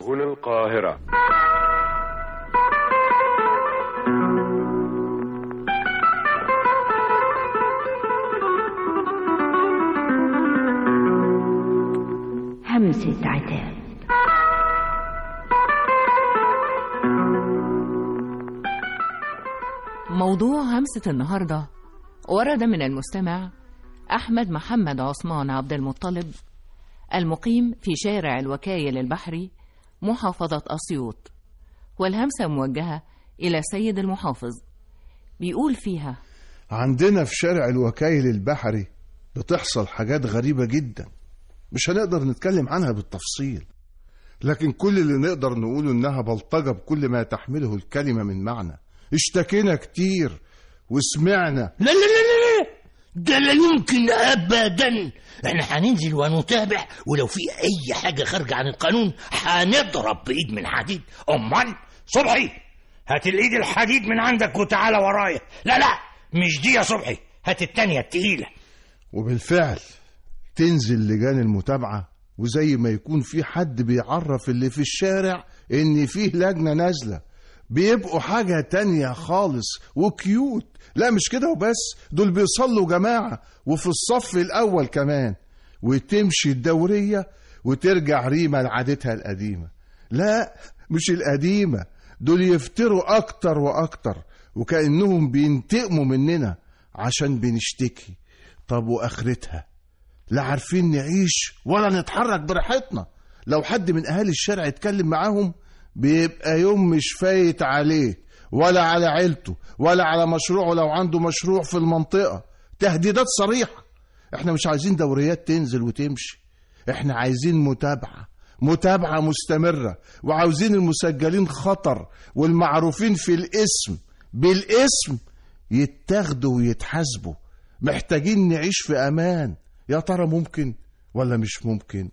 سجون القاهرة همسة عتاب موضوع همسة النهاردة ورد من المستمع أحمد محمد عثمان عبد المطلب المقيم في شارع الوكايل البحري محافظة أسيوط والهمسة موجهة إلى سيد المحافظ بيقول فيها عندنا في شارع الوكايل البحري بتحصل حاجات غريبة جدا مش هنقدر نتكلم عنها بالتفصيل لكن كل اللي نقدر نقوله إنها بلطجة بكل ما تحمله الكلمة من معنى اشتكينا كتير وسمعنا لا لا لا لا لا ده لا يمكن ابدا احنا هننزل ونتابع ولو في اي حاجه خارجه عن القانون هنضرب بايد من حديد امال صبحي هات الايد الحديد من عندك وتعالى ورايا لا لا مش دي يا صبحي هات التانية التقيلة وبالفعل تنزل لجان المتابعة وزي ما يكون في حد بيعرف اللي في الشارع ان فيه لجنة نازلة بيبقوا حاجة تانية خالص وكيوت لا مش كده وبس دول بيصلوا جماعة وفي الصف الأول كمان وتمشي الدورية وترجع ريما لعادتها القديمة لا مش القديمة دول يفتروا أكتر وأكتر وكأنهم بينتقموا مننا عشان بنشتكي طب وآخرتها لا عارفين نعيش ولا نتحرك براحتنا لو حد من أهالي الشارع اتكلم معاهم بيبقى يوم مش فايت عليه ولا على عيلته ولا على مشروعه لو عنده مشروع في المنطقة تهديدات صريحة احنا مش عايزين دوريات تنزل وتمشي احنا عايزين متابعة متابعة مستمرة وعاوزين المسجلين خطر والمعروفين في الاسم بالاسم يتاخدوا ويتحاسبوا محتاجين نعيش في امان يا ترى ممكن ولا مش ممكن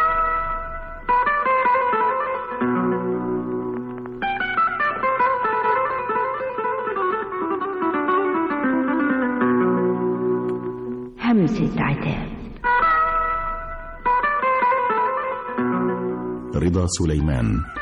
همسة عتاب رضا سليمان